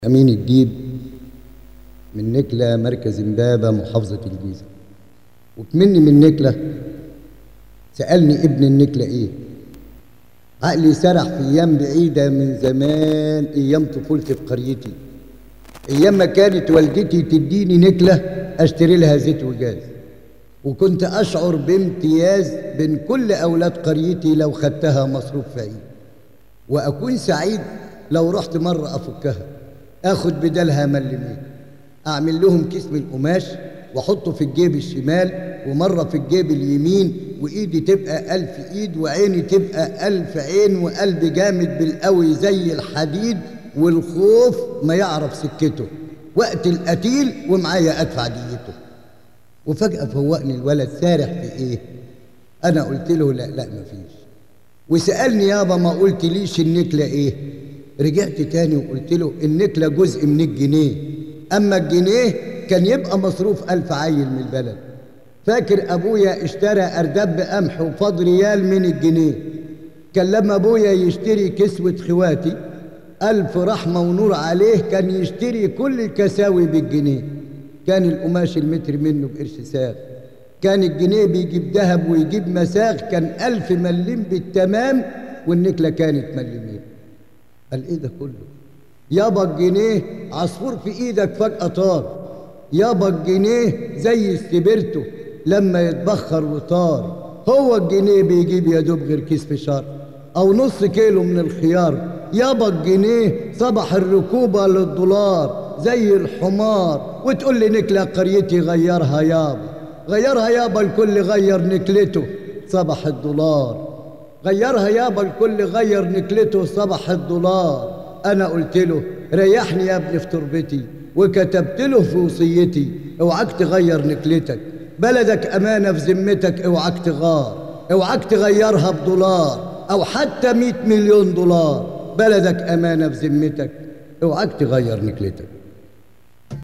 أمين الديب من نكلة مركز إمبابة محافظة الجيزة وكمني من نكلة سألني ابن النكلة إيه عقلي سرح في أيام بعيدة من زمان أيام طفولتي في قريتي أيام ما كانت والدتي تديني نكلة أشتري لها زيت وجاز وكنت أشعر بامتياز بين كل أولاد قريتي لو خدتها مصروف في عيد وأكون سعيد لو رحت مرة أفكها اخد بدالها ملمين اعمل لهم كيس من قماش واحطه في الجيب الشمال ومرة في الجيب اليمين وايدي تبقى الف ايد وعيني تبقى الف عين وقلبي جامد بالقوي زي الحديد والخوف ما يعرف سكته وقت القتيل ومعايا ادفع ديته وفجأة فوقني الولد سارح في ايه انا قلت له لا لا مفيش وسألني يابا ما قلت ليش النكلة ايه رجعت تاني وقلت له النكلة جزء من الجنيه أما الجنيه كان يبقى مصروف ألف عيل من البلد فاكر أبويا اشترى أردب قمح وفاض ريال من الجنيه كان لما أبويا يشتري كسوة خواتي ألف رحمة ونور عليه كان يشتري كل الكساوي بالجنيه كان القماش المتر منه بقرش ساغ كان الجنيه بيجيب ذهب ويجيب مساغ كان ألف مليم بالتمام والنكلة كانت مليمين قال ايه ده كله يابا الجنيه عصفور في ايدك فجأة طار يابا الجنيه زي استبرته لما يتبخر وطار هو الجنيه بيجيب يا دوب غير كيس فشار او نص كيلو من الخيار يابا الجنيه صبح الركوبة للدولار زي الحمار وتقول لي نكلة قريتي غيرها يابا غيرها يابا الكل غير نكلته صبح الدولار غيرها يابا الكل غير نكلته صبح الدولار انا قلت له ريحني يا ابني في تربتي وكتبت له في وصيتي اوعاك تغير نكلتك بلدك امانه في ذمتك اوعاك تغار اوعاك تغيرها بدولار او حتى مئة مليون دولار بلدك امانه في ذمتك اوعاك تغير نكلتك